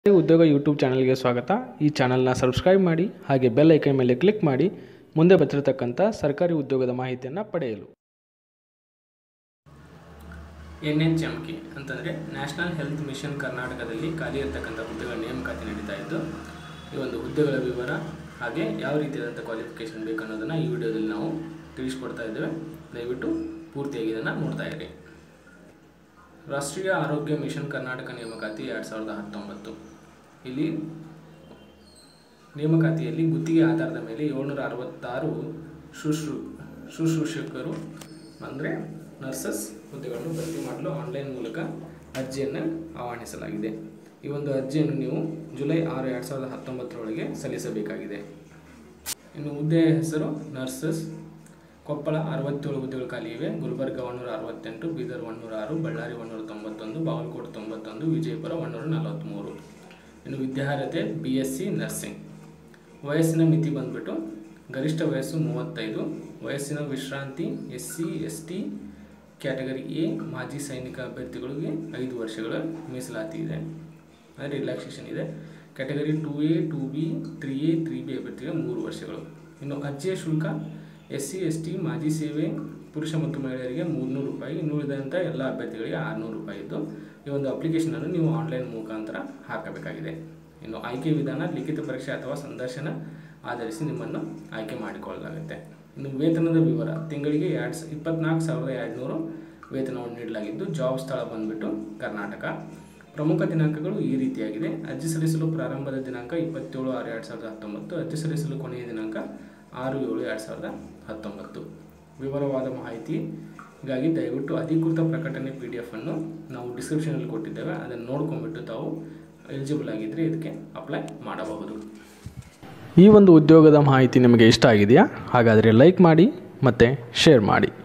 ಉದ್ಯೋಗ ಯೂಟ್ಯೂಬ್ ಚಾನಲ್ಗೆ ಸ್ವಾಗತ ಈ ಚಾನಲ್ನ ಸಬ್ಸ್ಕ್ರೈಬ್ ಮಾಡಿ ಹಾಗೆ ಬೆಲ್ ಐಕನ್ ಮೇಲೆ ಕ್ಲಿಕ್ ಮಾಡಿ ಮುಂದೆ ಬರ್ತಿರತಕ್ಕಂಥ ಸರ್ಕಾರಿ ಉದ್ಯೋಗದ ಮಾಹಿತಿಯನ್ನು ಪಡೆಯಲು ಎನ್ ಎಚ್ ಎಮ್ ಕೆ ಅಂತಂದರೆ ನ್ಯಾಷನಲ್ ಹೆಲ್ತ್ ಮಿಷನ್ ಕರ್ನಾಟಕದಲ್ಲಿ ಖಾಲಿ ಇರತಕ್ಕಂಥ ಹುದ್ದೆಗಳ ನೇಮಕಾತಿ ನಡೀತಾ ಇದ್ದು ಈ ಒಂದು ಹುದ್ದೆಗಳ ವಿವರ ಹಾಗೆ ಯಾವ ರೀತಿಯಾದಂಥ ಕ್ವಾಲಿಫಿಕೇಷನ್ ಬೇಕು ಅನ್ನೋದನ್ನು ಈ ವಿಡಿಯೋದಲ್ಲಿ ನಾವು ತಿಳಿಸ್ಕೊಡ್ತಾ ಇದ್ದೇವೆ ದಯವಿಟ್ಟು ಪೂರ್ತಿಯಾಗಿ ಇದನ್ನು ನೋಡ್ತಾ ಇರಿ ರಾಷ್ಟ್ರೀಯ ಆರೋಗ್ಯ ಮಿಷನ್ ಕರ್ನಾಟಕ ನೇಮಕಾತಿ ಎರಡು ಸಾವಿರದ ಹತ್ತೊಂಬತ್ತು ಇಲ್ಲಿ ನೇಮಕಾತಿಯಲ್ಲಿ ಗುತ್ತಿಗೆ ಆಧಾರದ ಮೇಲೆ ಏಳ್ನೂರ ಅರವತ್ತಾರು ಶುಶ್ರೂ ಶುಶ್ರೂಷಕರು ಅಂದರೆ ನರ್ಸಸ್ ಹುದ್ದೆಗಳನ್ನು ಭರ್ತಿ ಮಾಡಲು ಆನ್ಲೈನ್ ಮೂಲಕ ಅರ್ಜಿಯನ್ನು ಆಹ್ವಾನಿಸಲಾಗಿದೆ ಈ ಒಂದು ಅರ್ಜಿಯನ್ನು ನೀವು ಜುಲೈ ಆರು ಎರಡು ಸಾವಿರದ ಹತ್ತೊಂಬತ್ತರೊಳಗೆ ಸಲ್ಲಿಸಬೇಕಾಗಿದೆ ಇನ್ನು ಹುದ್ದೆಯ ಹೆಸರು ನರ್ಸಸ್ ಕೊಪ್ಪಳ ಅರವತ್ತೇಳು ಹುದ್ದೆಗಳು ಖಾಲಿ ಇವೆ ಗುಲ್ಬರ್ಗ ಒನ್ನೂರ ಅರವತ್ತೆಂಟು ಬೀದರ್ ಒನ್ನೂರ ಆರು ಬಳ್ಳಾರಿ ಒನ್ನೂರ ತೊಂಬತ್ತೊಂದು ಬಾಗಲಕೋಟೆ ತೊಂಬತ್ತೊಂದು ವಿಜಯಪುರ ಒನ್ನೂರ ನಲವತ್ತ್ಮೂರು ಇನ್ನು ವಿದ್ಯಾರ್ಹತೆ ಬಿ ಎಸ್ ಸಿ ನರ್ಸಿಂಗ್ ವಯಸ್ಸಿನ ಮಿತಿ ಬಂದ್ಬಿಟ್ಟು ಗರಿಷ್ಠ ವಯಸ್ಸು ಮೂವತ್ತೈದು ವಯಸ್ಸಿನ ವಿಶ್ರಾಂತಿ S C S T category A ಮಾಜಿ ಸೈನಿಕ ಅಭ್ಯರ್ಥಿಗಳಿಗೆ ಐದು ವರ್ಷಗಳ ಮೀಸಲಾತಿ ಇದೆ ಅಂದರೆ ರಿಲ್ಯಾಕ್ಸೇಷನ್ ಇದೆ category two A two B three A three B ಅಭ್ಯರ್ಥಿಗೆ ಮೂರು ವರ್ಷಗಳು ಇನ್ನು ಅರ್ಜಿಯ ಶುಲ್ಕ ಎಸ್ ಸಿ ಎಸ್ ಟಿ ಮಾಜಿ ಸೇವೆ ಪುರುಷ ಮತ್ತು ಮಹಿಳೆಯರಿಗೆ ಮೂರುನೂರು ರೂಪಾಯಿ ಇನ್ನು ಉಳಿದಂಥ ಎಲ್ಲ ಅಭ್ಯರ್ಥಿಗಳಿಗೆ ಆರುನೂರು ರೂಪಾಯಿ ಇದ್ದು ಈ ಒಂದು ಅಪ್ಲಿಕೇಶನನ್ನು ನೀವು ಆನ್ಲೈನ್ ಮುಖಾಂತರ ಹಾಕಬೇಕಾಗಿದೆ ಇನ್ನು ಆಯ್ಕೆ ವಿಧಾನ ಲಿಖಿತ ಪರೀಕ್ಷೆ ಅಥವಾ ಸಂದರ್ಶನ ಆಧರಿಸಿ ನಿಮ್ಮನ್ನು ಆಯ್ಕೆ ಮಾಡಿಕೊಳ್ಳಲಾಗುತ್ತೆ ಇನ್ನು ವೇತನದ ವಿವರ ತಿಂಗಳಿಗೆ ಎರಡು ಸ ಇಪ್ಪತ್ನಾಲ್ಕು ಸಾವಿರದ ಎರಡುನೂರು ವೇತನವನ್ನು ನೀಡಲಾಗಿದ್ದು ಜಾಬ್ ಸ್ಥಳ ಬಂದ್ಬಿಟ್ಟು ಕರ್ನಾಟಕ ಪ್ರಮುಖ ದಿನಾಂಕಗಳು ಈ ರೀತಿಯಾಗಿದೆ ಅರ್ಜಿ ಸಲ್ಲಿಸಲು ಪ್ರಾರಂಭದ ದಿನಾಂಕ ಇಪ್ಪತ್ತೇಳು ಆರು ಎರಡು ಸಾವಿರದ ಹತ್ತೊಂಬತ್ತು ಅರ್ಜಿ ಸಲ್ಲಿಸಲು ಕೊನೆಯ ದಿನಾಂಕ ಆರು ಏಳು ಎರಡು ಸಾವಿರದ ಹತ್ತೊಂಬತ್ತು ವಿವರವಾದ ಮಾಹಿತಿಗಾಗಿ ದಯವಿಟ್ಟು ಅಧಿಕೃತ ಪ್ರಕಟಣೆ ಪಿ ಡಿ ಎಫನ್ನು ನಾವು ಡಿಸ್ಕ್ರಿಪ್ಷನಲ್ಲಿ ಕೊಟ್ಟಿದ್ದೇವೆ ಅದನ್ನು ನೋಡ್ಕೊಂಡ್ಬಿಟ್ಟು ತಾವು ಎಲಿಜಿಬಲ್ ಆಗಿದ್ದರೆ ಇದಕ್ಕೆ ಅಪ್ಲೈ ಮಾಡಬಹುದು ಈ ಒಂದು ಉದ್ಯೋಗದ ಮಾಹಿತಿ ನಿಮಗೆ ಇಷ್ಟ ಆಗಿದೆಯಾ ಹಾಗಾದರೆ ಲೈಕ್ ಮಾಡಿ ಮತ್ತು ಶೇರ್ ಮಾಡಿ